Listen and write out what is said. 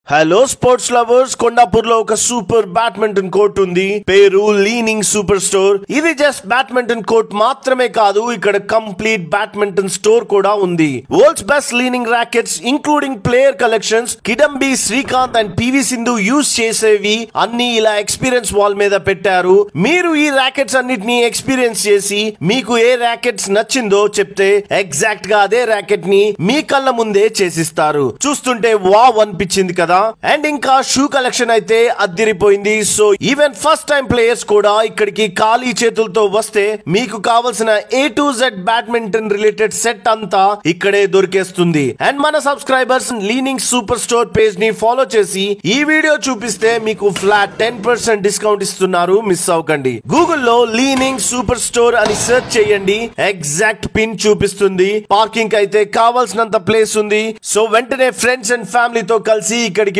hello sports lovers Kondapur లో ఒక super badminton court ఉంది పేరు లీనింగ్ సూపర్ స్టోర్ ఇది జస్ట్ బ్యాడ్మింటన్ కోర్ట్ మాత్రమే కాదు ఇక్కడ కంప్లీట్ బ్యాడ్మింటన్ స్టోర్ కూడా ఉంది world's best Li Ning rackets including player collections Kidambi Srikanth and P V Sindhu use చేసేవి అన్ని ఇలా ఎక్స్పీరియన్స్ వాల్ మీద పెట్టారు మీరు ఈ ర్యాకెట్స్ అన్నిటిని ఎక్స్పీరియన్స్ చేసి మీకు ఏ ర్యాకెట్స్ నచ్చిందో చెప్తే ఎగ్జాక్ట్ గా అదే ర్యాకెట్ ని మీ కళ్ళ ముందే చేసిస్తారు చూస్తుంటే వావ్ అనిపించింది కదా అండ్ ఇంకా షూ కలెక్షన్ అయితే అద్దిరిపోయింది so even first time players కూడా ఇక్కడికి ఖాళీ చేతులతో వస్తే మీకు కావలసిన A to Z badminton related set అంతా ఇక్కడే దొరికేస్తుంది అండ్ మన subscribers Li Ning super store page ని ఫాలో చేసి ఈ వీడియో చూపిస్తే మీకు ఫ్లాట్ టెన్ పర్సెంట్ డిస్కౌంట్ ఇస్తున్నారు మిస్ అవ్వకండి గూగుల్లో లీనింగ్ సూపర్ స్టోర్ అని సెర్చ్ చేయండి ఎగ్జాక్ట్ పిన్ చూపిస్తుంది పార్కింగ్ అయితే కావాల్సినంత ప్లేస్ ఉంది సో వెంటనే ఫ్రెండ్స్ అండ్ ఫ్యామిలీతో కలిసి ఇక్కడికి